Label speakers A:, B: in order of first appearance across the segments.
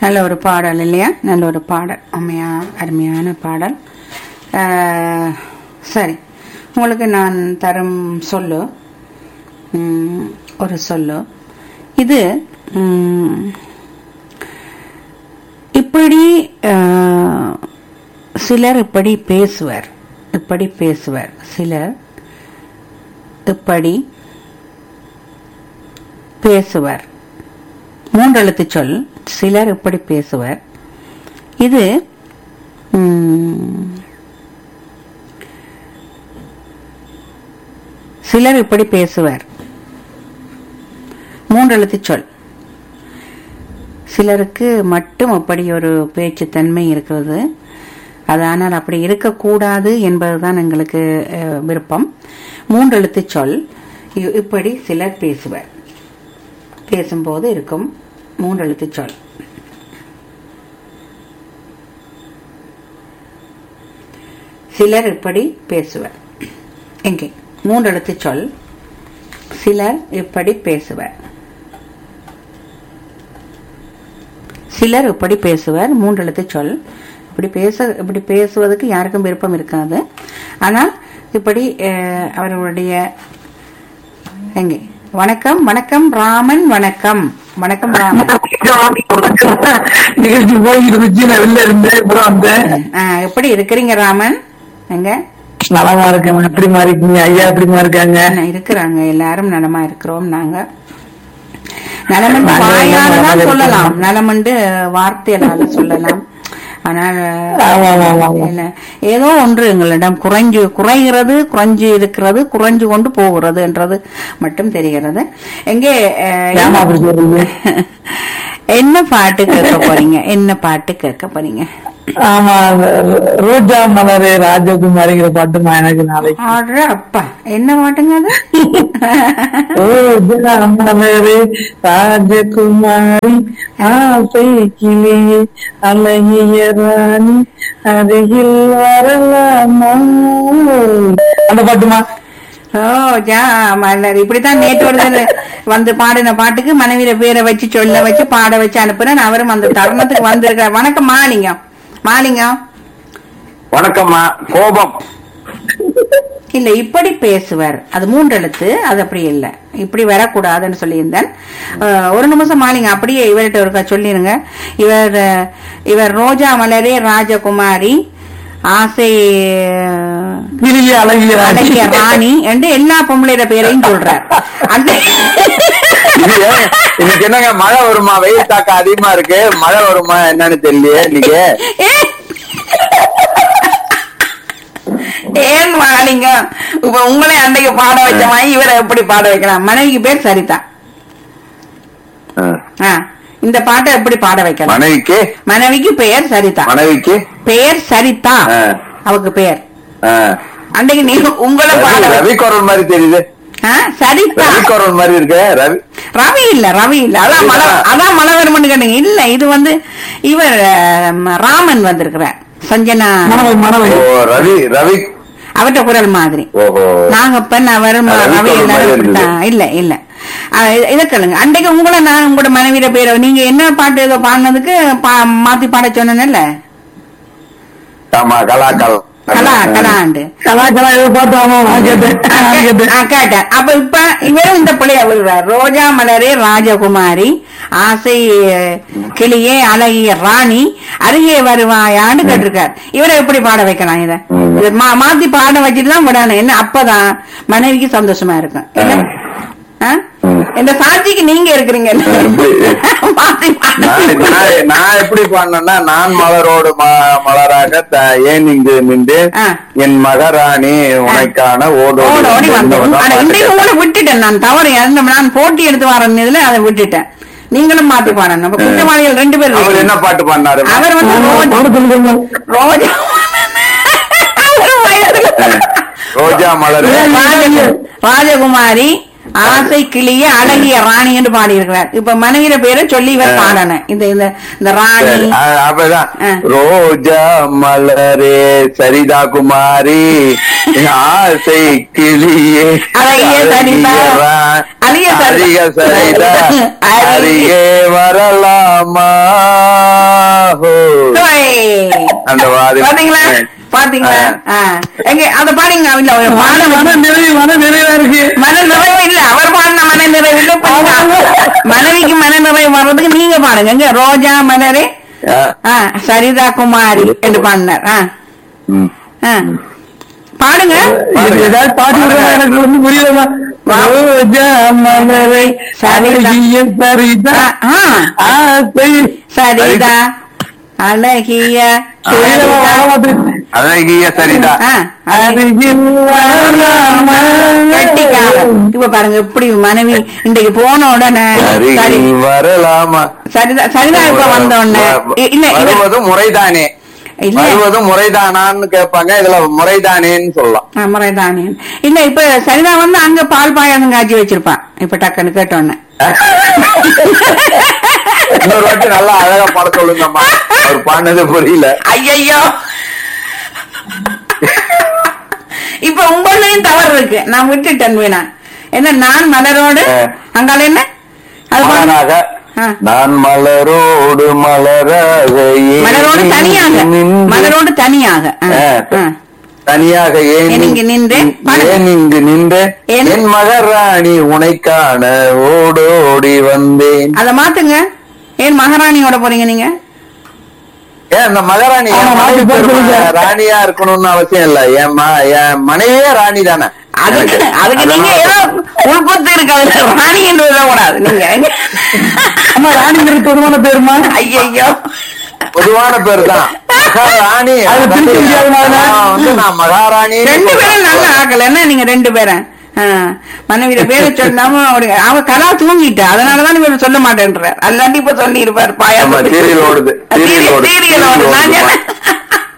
A: நல்ல ஒரு பாடல் இல்லையா நல்ல ஒரு பாடல் அம்மையா அருமையான பாடல் ஆஹ், சரி உங்களுக்கு நான் தரும் சொல்லு ம், ஒரு சொல்லு இது ம், இப்படி ஆஹ், சிலர் இப்படி பேசுவர் இப்படி பேசுவர் சிலர் இப்படி பேசுவர் மூன்றெழுத்து சொல் சிலர் இப்படி பேசுவர் இது ம், சிலர் இப்படி பேசுவர் மூன்றெழுத்து சொல் சிலருக்கு மட்டும் அப்படி ஒரு பேச்சு தன்மை இருக்கிறது அது ஆனால் அப்படி இருக்கக்கூடாது என்பதுதான் எங்களுக்கு அஹ், விருப்பம் மூன்றெழுத்து சொல் இ- இப்படி சிலர் பேசுவர் பேசும்போது இருக்கும் மூன்றெழுத்து சொல் சிலர் இப்படி பேசுவர் எங்கே மூன்றெழுத்து சொல் சிலர் இப்படி பேசுவர் சிலர் இப்படி பேசுவர் மூன்றெழுத்து சொல் இப்படி பேச இப்படி பேசுவதற்கு யாருக்கும் விருப்பம் இருக்காது ஆனால் இப்படி அஹ், அவர்களுடைய எங்கே வணக்கம் வணக்கம் ராமன் வணக்கம் வணக்கம் ராமன்
B: நிகழ்ச்சி போயிட்டு இருந்துச்சு நான் வெளில இருந்தேன் இப்பதான் வந்தேன்
A: ஆ, எப்படி இருக்கிறீங்க ராமன் எங்க
B: நலமா இருக்கேன் எப்படிமா இருக்கீங்க ஐயா எப்படிமா இருக்காங்க
A: என்ன, இருக்கிறாங்க எல்லாரும் நலமா இருக்கிறோம் நாங்க நலமண்டு
B: நாங்க
A: வாயால
B: நலமா
A: தான்
B: இருக்கிறோம்.
A: சொல்லலாம் நலமண்டு வார்த்தையால சொல்லலாம் ஆனால்
B: ஆமா, ஆமா, ஆமா, ஆமா.
A: என்ன, ஏதோ ஒன்று எங்களிடம் குறைஞ்சு குறைகிறது குறைஞ்சு இருக்கிறது குறைஞ்சு கொண்டு போகிறது என்றது மட்டும் தெரிகிறது எங்கே அஹ்,
B: ஏமா அப்படி சொல்றீங்க
A: என்ன பாட்டு கேட்க போறீங்க என்ன பாட்டு கேட்க போறீங்க
B: ஆமா அந்த ரோஜா மலரே ராஜகுமாரிங்கிற பாட்டுமா எனக்கு நாளைக்கு
A: ஆடுற அப்பா என்ன பாட்டுங்க அது
B: ரோஜா மலரே ராஜகுமாரி ஆசை கிளியே அழகிய ராணி அருகில் வரலாமா அந்த பாட்டுமா
A: ஓ ஜா மலர் இப்படித்தான் நேற்று ஒரு தடவை வந்து பாடின பாட்டுக்கு மனைவியில பேரை வச்சு சொல்ல வச்சு பாட வச்சு அனுப்புறேன் அவரும் அந்த தருணத்துக்கு வந்திருக்கார் வணக்கம் மாலிங்கம் மாலிங்கம்
C: வணக்கம்மா கோபம்
A: இல்ல இப்படி பேசுவார் அது மூன்றெழுத்து அது அப்படி இல்ல இப்படி வரக்கூடாதுன்னு சொல்லியிருந்தேன் அஹ், ஒரு நிமிஷம் மாலிங்க அப்படியே இவர்கிட்ட ஒருக்கா சொல்லிருங்க இவர் அஹ், இவர் ரோஜா மலரே ராஜகுமாரி ஆசை அஹ்,
B: கிளியே அழகிய ராணி
A: அழகிய ராணி என்று எல்லா பொம்பளையோட பேரையும் சொல்றார் அந்த
C: இது ஏன்? இன்னைக்கு என்னங்க மழை வருமா வெயில் தாக்கம் அதிகமா இருக்கு மழை வருமா என்னன்னு தெரியலையே இன்னைக்கு
A: ஏன் மாலிங்க இப்ப உங்களை அன்றைக்கு பாட வச்ச மாதிரி இவரை எப்படி பாட வைக்கலாம் மனைவிக்கு பேர் சரிதா
C: ஆ.
A: ஆ, இந்த பாட்டை எப்படி பாட வைக்கலாம்
C: மனைவிக்கு
A: மனைவிக்கு பெயர் சரிதா
C: மனைவிக்கு
A: பெயர் சரிதா
C: ஆ.
A: அவக்கு பெயர்
C: ஆ.
A: அன்றைக்கு நீ உங்களை பாட
C: ரவி-
A: வச்ச-
C: ரவி குரல் மாதிரி தெரியுது
A: ஆ, சரிதா
C: ரவி குரல் மாதிரி இருக்கு ரவி
A: ரவி இல்ல ரவி இல்ல அதான் மலை அதான் மலவரமன் கேட்டீங்க இல்ல இது வந்து இவர் அஹ், ராமன் வந்திருக்கிறார் சஞ்சனா
B: மனவை மனவை
C: ஓ ரவி ரவி
A: அவர்ட்ட குரல் மாதிரி
C: ஓஹோ
A: நாகப்பன் அவர் ம-
C: ரவி
A: ரவி
C: குரல்
A: எல்லாரும்
C: மாதிரி
A: இப்படித்தான். இல்ல இல்ல அஹ் இத- இத கேளுங்க அன்றைக்கு உங்களை நான் உங்களோட மனைவியிட பேரை நீங்க என்ன பாட்டு ஏதோ பாடினதுக்கு பா- மாத்தி பாட சொன்னேன்ல
C: ஆமா கலா கலா
A: கலா கலாண்டு
B: கலாச்சார ஏதோ பாட்டு ஆமா நான் கேட்டேன் நான் கேட்டேன்
A: ஆ, கேட்டேன் அப்ப இப்ப இவரும் இந்த பிள்ளைய விழுறார் ரோஜா மலரே ராஜகுமாரி ஆசை அஹ், கிளியே அழகிய ராணி அருகே வருவாயான்னு கேட்டிருக்கார் இவரை எப்படி பாட வைக்கலாம் இத இத மா- மாத்தி பாட வச்சுட்டு தான் விடணும் என்ன அப்பதான் மனைவிக்கு சந்தோஷமா இருக்கும் என்ன? ஆ? இந்த சாட்சிக்கு நீங்க இருக்கிறீங்க மாத்தி பாட
C: நான் நான் நான் எப்படி பண்ணேன்னா நான் மலரோடு ம- மலராக த- ஏன் இங்கு நின்று
A: ஆ.
C: என் மகாராணி உனக்கான
A: ஓட ஓடி
C: ஓடோடி
A: வந்தோம் ஆனா இன்றைக்கு
C: வந்தவன்
A: கூட விட்டுட்டேன் நான் தவறு இறந்த நான் போட்டி எடுத்து வரேன் இதுல அதை விட்டுட்டேன் நீங்களும் மாத்தி பாடணும் அப்ப குற்றவாளிகள் ரெண்டு பேர்
C: அவர்
A: இருக்கீங்க.
C: என்ன பாட்டு பண்ணாரு
A: அவர் வந்து ரோஜா
B: பாட சொல்லுங்க
A: ரோஜா அவர் வயதுல-
C: ரோஜா மலர்
A: ராஜ- ராஜகுமாரி ஆசை கிளிய அழகிய ராணி என்று பாடியிருக்கிறார் இப்ப மனைவியில பேரை சொல்லி இவர் பாடணும் இந்த இந்த இந்த ராணி
C: சரி, அ- அப்பதான்
A: ஆ.
C: ரோஜா மலரே சரிதா குமாரி ஆசை கிளியே
A: அழகிய சரிதா.
C: ரா-
A: அழகிய சரிதா.
C: அழகிய சரிதா
A: அருகே.
C: அருகே வரலாமா அந்த வாதி
A: பாத்தீங்களா பாத்தீங்களா ஆ. எங்க அத பாருங்க இல்ல ஒரு
B: மன
A: பாடம்
B: மன நிறைவு மன நிறைவா இருக்கு
A: மன நிறைவு இல்ல அவர் பாடின மன நிறைவு இல்ல பாருங்க. மனைவிக்கு மன நிறைவு வர்றதுக்கு நீங்க பாடுங்க எங்க ரோஜா மலரே
C: ஆ,
A: ஆ, சரிதா குமாரி என்று பாடினார் ஆ,
C: ம்.
A: ஆ. பாடுங்க
B: இது ஏதாவது பாட்டு விடுறா எனக்கு ஒண்ணும் புரியலமா ரோஜா மலரை அழகிய சரிதா
A: ஆ, ஆ,
B: ஆசை
A: சரிதா அழகிய
B: புரியலமா,
A: சரிதா.
B: வரமாட்டேங்குது.
C: அழகிய சரிதா
A: ஆ, அழகிய
B: அருகில் வராமல்
A: கட்டிக்காரன். இப்ப பாருங்க எப்படி மனைவி இன்றைக்கு போன உடனே சரி
C: அருகில் வரலாமா
A: சரிதா சரிதா இப்ப வந்த உடனே இ- இல்ல இல்ல
C: வருவது முறைதானே
A: இல்ல
C: வருவது முறைதானான்னு கேட்பாங்க இதுல முறைதானேன்னு சொல்லலாம்
A: ஆ, முறைதானே இல்ல இப்ப சரிதா வந்து அங்க பால் பாயாசம் காய்ச்சி வச்சிருப்பான் இப்ப டக்குன்னு கேட்டோன்னே
C: இன்னொரு வாட்டி நல்லா அழகா பாட சொல்லுங்கம்மா அவர் பாடினது புரியல
A: ஐயையோ இப்ப உங்களையும் தவறு இருக்கு நான் விட்டுட்டேன் வீணா என்ன நான் மலரோடு
C: ஆ.
A: அங்கால என்ன அது பாருங்க.
C: மலராக
A: ஆ.
C: நான் மலரோடு மலராக ஏன்
A: மலரோடு தனியாக
C: நின்று-
A: மலரோடு தனியாக ஆ,
C: ஆ.
A: ஆ.
C: தனியாக ஏன்
A: ஏன் இங்கு நின்றேன்? பாடு.
C: ஏன் இங்கு நின்றேன்
A: ஏன்?
C: என் மகராணி உனைக்காண ஓடோடி வந்தேன்
A: அத மாத்துங்க ஏன் மகாராணியோட போறீங்க நீங்க
C: ஏன் அந்த மகாராணி என்
B: ஆமா,
C: மனைவி
B: மாத்தி போட்டு
C: பெருமை
B: சொல்லுங்க.
C: ராணியா இருக்கணும்னு அவசியம் இல்ல என் ம- என் மனைவியே ராணி தானே
A: அதுக்கு
C: எனக்கு.
A: அதுக்கு நீங்க
C: அதனால-
A: ஏதோ உள்குத்து இருக்கு அதுல ராணி என்று விடக்கூடாது நீங்க
B: அம்மா ராணிங்கிறது பொதுவான பேருமா
A: ஐயையோ
C: பொதுவான பேர் தான் மகாராணி
B: அது பிரிக்க முடியாதுமா?
C: நான் வந்து நான் மகாராணி
A: ரெண்டு பேரும் நல்ல ஆக்கல என்ன நீங்க ரெண்டு பேரும் ஆ, மனைவியில பேரை சொல்லாம அவரு- அவ கலா தூங்கிட்டா அதனாலதான் இவர் சொல்ல மாட்டேன்ற அல்லாண்டி இப்ப சொல்லி இருப்பாரு
C: ஆமா, serial ஓடுது. serial ஓடுது.
A: சீரியல் ஓடுது
C: serial
A: நான்
C: ஓடுது.
A: சொன்னேன்.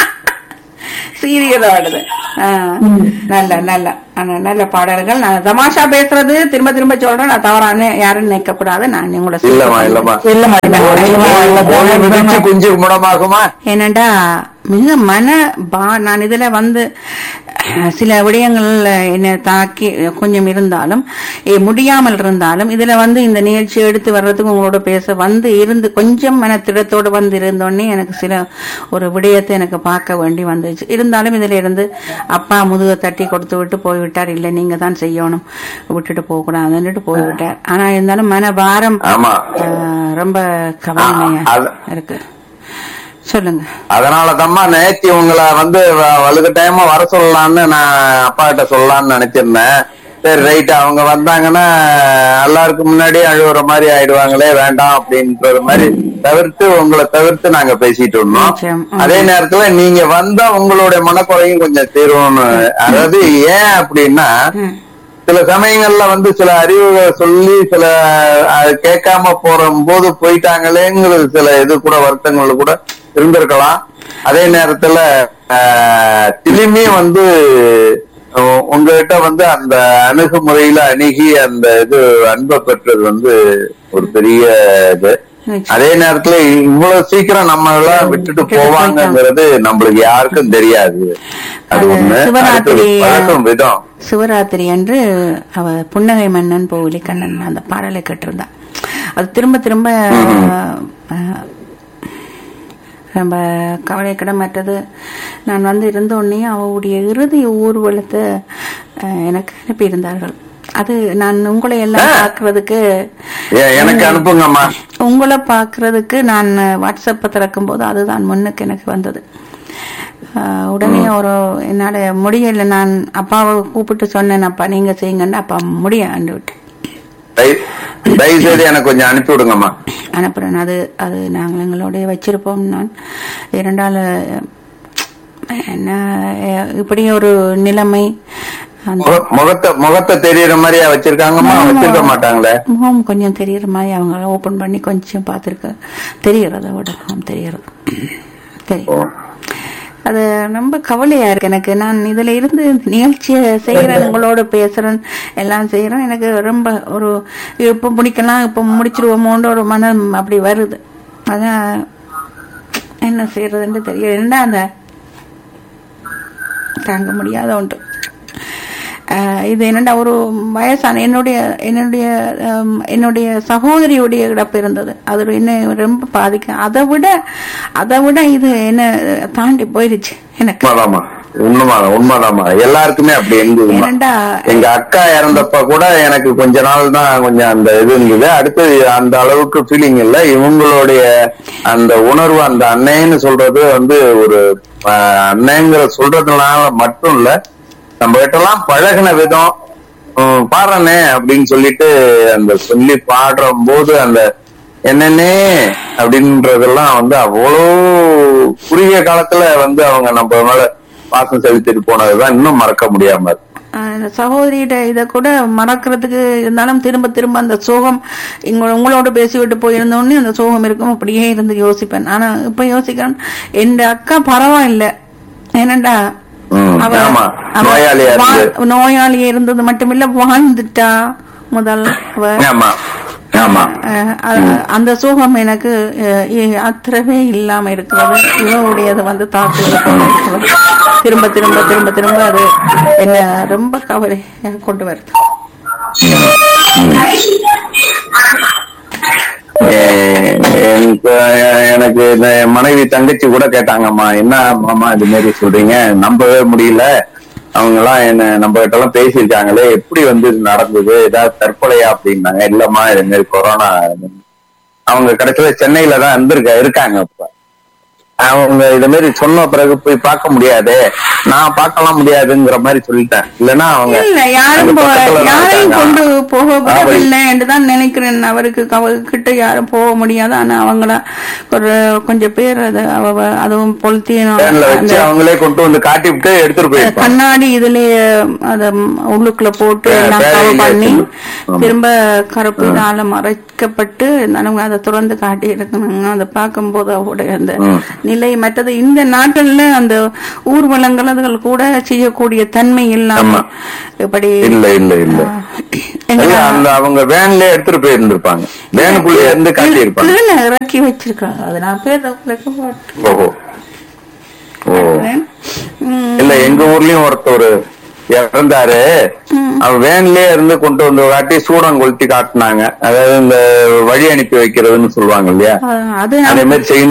A: சீரியல் ஓடுது ஆ, நல்ல நல்ல ஆனா, நல்ல பாடல்கள் நான் தமாஷா பேசுறது திரும்ப திரும்ப சொல்றேன் நான் தவறான யாரும் நினைக்கக்கூடாது நான் உங்களை
C: இல்லம்மா இல்லம்மா
B: இல்லம்மா இல்லம்மா இல்லம்மா
C: கோழி மிதிச்சு குஞ்சு முடமாகுமா
A: ஏனண்டா மிக மன பா நான் இதுல வந்து அஹ், சில விடயங்கள் என்னை தாக்கி கொஞ்சம் இருந்தாலும் eh, முடியாமல் இருந்தாலும் இதுல வந்து இந்த நிகழ்ச்சி எடுத்து வர்றதுக்கு உங்களோட பேச வந்து இருந்து கொஞ்சம் மனத்திடத்தோடு வந்து இருந்தோடனே எனக்கு சில ஒரு விடயத்தை எனக்கு பார்க்க வேண்டி வந்துச்சு இருந்தாலும் இதுல இருந்து அப்பா முதுக தட்டி கொடுத்து விட்டு போய்விட்டார் இல்லை நீங்க தான் செய்யணும் விட்டுட்டு போக கூடாதுன்னுட்டு போய்விட்டார் ஆனா இருந்தாலும் மன பாரம்
C: ஆமா
A: அஹ், ரொம்ப கவலையா
C: அது-
A: இருக்கு சொல்லுங்க
C: அதனாலதாம்மா நேத்தி உங்களை வந்து வ- வலுக்கட்டாயமா வர சொல்லலாம்னு நான் அப்பா கிட்ட சொல்லலாம்னு நினைச்சிருந்தேன் சரி ரைட் அவங்க வந்தாங்கன்னா எல்லாருக்கும் முன்னாடி அழுகுற மாதிரி ஆயிடுவாங்களே வேண்டாம் அப்படின்ற மாதிரி தவிர்த்து உங்களை தவிர்த்து நாங்க பேசிட்டு இருந்தோம்
A: நிச்சயம். ம்.
C: அதே நேரத்துல நீங்க வந்தா உங்களுடைய மனக்குறையும் கொஞ்சம் தீரும்னு அதாவது ஏன் அப்படின்னா
A: ம்.
C: சில சமயங்கள்ல வந்து சில அறிவுகளை சொல்லி சில அஹ், கேட்காம போற போது போயிட்டாங்களேங்கிறது சில இது கூட வருத்தங்கள் கூட இருந்திருக்கலாம் அதே நேரத்துல அஹ், திரும்பி வந்து உ- உங்ககிட்ட வந்து அந்த அணுகுமுறையில அணுகி அந்த இது அன்பை பெற்றது வந்து ஒரு பெரிய இது
A: நிச்சயம்.
C: அதே நேரத்துல இவ்வளவு சீக்கிரம் நம்ம எல்லாம் விட்டுட்டு போவாங்கங்கிறது நம்மளுக்கு யாருக்கும் தெரியாது அது
A: அது
C: ஒண்ணு
A: சிவராத்திரி,
C: அடுத்தது பழக்கம் விதம்
A: சிவராத்திரி அன்று அவ புன்னகை மன்னன் போலி கண்ணன் அந்த பாடலை கேட்டிருந்தான் அது திரும்ப திரும்ப அஹ், ரொம்ப கவலைக்கிடமற்றது நான் வந்து இருந்த உடனே அவளுடைய இறுதி ஊர்வலத்தை அஹ், எனக்கு அனுப்பியிருந்தார்கள் அது நான் உங்களை எல்லாம் பார்க்கறதுக்கு
C: ஏ- எனக்கு அனுப்புங்கம்மா
A: உங்களை பார்க்கறதுக்கு நான் வாட்ஸ்அப்பை திறக்கும் போது அதுதான் முன்னுக்கு எனக்கு வந்தது ஆஹ் உடனே ஒரு என்னால முடியல நான் அப்பாவை கூப்பிட்டு சொன்னேன் அப்பா நீங்க செய்யுங்கன்னு அப்பா முடியாது விட்டு
C: தயவு தயவு செய்து எனக்கு கொஞ்சம் அனுப்பி விடுங்கம்மா
A: அனுப்புறேன் அது அது நாங்கள் எங்களோடய வச்சிருப்போம் நான் இரண்டாள் என்ன அஹ், இப்படி ஒரு நிலைமை அந்த
C: முக- முகத்தை முகத்தை தெரியற மாதிரியா வச்சிருக்காங்கம்மா வச்சிருக்க மாட்டாங்களே
A: முகம் கொஞ்சம் தெரியற மாதிரி அவங்க ஓபன் பண்ணி கொஞ்சம் பார்த்துருக்க தெரியறத விட முகம் தெரியறது தெரியும் அது ரொம்ப கவலையா இருக்கு எனக்கு நான் இதுல இருந்து நிகழ்ச்சியை செய்யறேன் உங்களோட பேசுறேன் எல்லாம் செய்யறேன் எனக்கு ரொம்ப ஒரு இப்ப முடிக்கலாம் இப்ப முடிச்சிருவோமோன்ற ஒரு மனம் அப்படி வருது அதான் என்ன செய்யறதுன்னு தெரியல என்ன அந்த தாங்க முடியாத ஒன்று அஹ், இது என்னடா ஒரு வயசான என்னுடைய என்னுடைய ஹம், என்னுடைய சகோதரியுடைய இழப்பு இருந்தது அது என்ன ரொம்ப பாதிக்கும் அதை விட அதை விட இது என்ன தாண்டி போயிருச்சு எனக்கு
C: உண்மைதாம்மா உண்மைதான் உண்மைதாம்மா எல்லாருக்குமே அப்படி இருந்ததுமா
A: ஏனண்டா
C: எங்க அக்கா இறந்தப்ப கூட எனக்கு கொஞ்ச நாள் தான் கொஞ்சம் அந்த இது இருந்தது அடுத்து அந்த அளவுக்கு ஃபீலிங் இல்ல இவங்களுடைய அந்த உணர்வு அந்த அன்னைன்னு சொல்றது வந்து ஒரு ஆஹ், அன்னைங்கிற சொல்றதுனால மட்டும் இல்ல நம்ம கிட்ட எல்லாம் பழகின விதம் ஹம், பாடுறனே அப்படின்னு சொல்லிட்டு அந்த சொல்லி பாடுற போது அந்த என்னன்னே அப்படின்றதெல்லாம் வந்து அவ்வளோ குறுகிய காலத்துல வந்து அவங்க நம்ம மேல பாசம் செலுத்திட்டு போனதுதான் இன்னும் மறக்க முடியாம இருக்கு
A: ஆஹ் இந்த சகோதரியிட்ட இத கூட மறக்கிறதுக்கு இருந்தாலும் திரும்ப திரும்ப அந்த சோகம் இங்க உங்களோட பேசிவிட்டு போயிருந்தோடனே அந்த சோகம் இருக்கும் அப்படியே இருந்து யோசிப்பேன் ஆனா இப்ப யோசிக்கிறேன் என் அக்கா பரவாயில்ல ஏனண்டா
C: ம்,
A: அவ
C: ஆமா.
A: அவ
C: நோயாளியா
A: வா-
C: இருந்து.
A: நோயாளியா இருந்தது மட்டுமில்ல வாழ்ந்துட்டா முதல் அவ
C: ஆமா ஆமா
A: அஹ் அ- அந்த சோகம் எனக்கு அஹ், இ- அத்தரவே இல்லாம இருக்கிறது இவனுடையது வந்து தாக்குதல் போல இருக்கிறது. திரும்ப திரும்ப திரும்ப திரும்ப அது என்ன ரொம்ப கவலை கொண்டு வருது
C: ஏ- எனக்கு எனக்கு இந்த என் மனைவி தங்கச்சி கூட கேட்டாங்கம்மா என்ன மாமா இது மாதிரி சொல்றீங்க நம்பவே முடியல அவங்க எல்லாம் என்ன நம்ம கிட்ட எல்லாம் பேசியிருக்காங்களே எப்படி வந்து இது நடந்தது ஏதாவது தற்கொலையா அப்படின்னாங்க இல்லம்மா இது மாதிரி கொரோனா அவங்க கடைசியில சென்னையில தான் இருந்திருக்க இருக்காங்க இப்ப அவங்க இது மாதிரி சொன்ன பிறகு போய் பார்க்க முடியாது நான் பார்க்கலாம் முடியாதுங்கிற மாதிரி சொல்லிட்டேன் இல்லைன்னா அவங்க
A: இல்ல யாரும்
C: அங்க
A: போ-
C: பக்கத்துல தான்
A: யாரையும்
C: இருக்காங்க.
A: கொண்டு போக
C: ஆ,
A: விடவில்லை என்று தான் நினைக்கிறேன் அவருக்கு அவர்கிட்ட யாரும் போக முடியாது ஆனா அவங்கள ஒரு கொஞ்சம் பேர் அது அவ அதுவும் பொலித்தீனும்
C: வேன்ல வச்சு அவங்களே கொண்டு வந்து காட்டி விட்டு எடுத்துட்டு போயிருப்பாங்க
A: கண்ணாடி இதுலயே அத உள்ளுக்குள்ள போட்டு
C: வே-
A: எல்லாம்
C: வேலையிலே
A: cover பண்ணி
C: ஆமா.
A: திரும்ப கருப்பு இதால மறைக்கப்பட்டு நம்ம அதை திறந்து காட்டி இருக்கணுங்க அதை பார்க்கும்போது அவருடைய அந்த
C: ம்.
A: நிலை மற்றது இந்த நாட்டில் அந்த ஊர்வலங்கள் அதுகள் கூட செய்யக்கூடிய தன்மை இல்லாம
C: ஆமா.
A: இப்படி
C: இல்ல இல்ல இல்ல
A: எங்க
C: இல்ல, அந்த அவங்க வேன்ல எடுத்துட்டு போயிருந்திருப்பாங்க வேனுக்குள்ள இருந்து காட்டி இருப்பாங்க
A: கீழே இறக்கி வச்சிருக்காங்க அது நான் பேர் போட்டு
C: ஓஹோ ஓ
A: ம்,
C: இல்ல எங்க ஊர்லயும் ஒருத்தர் இறந்தாரு அவன் வேன்லயே இருந்து கொண்டு வந்து காட்டி சூடம் கொளுத்தி காட்டினாங்க அதாவது இந்த வழி அனுப்பி வைக்கிறதுன்னு சொல்லுவாங்க இல்லையா
A: அது
C: அதே மாதிரி செய்யணும்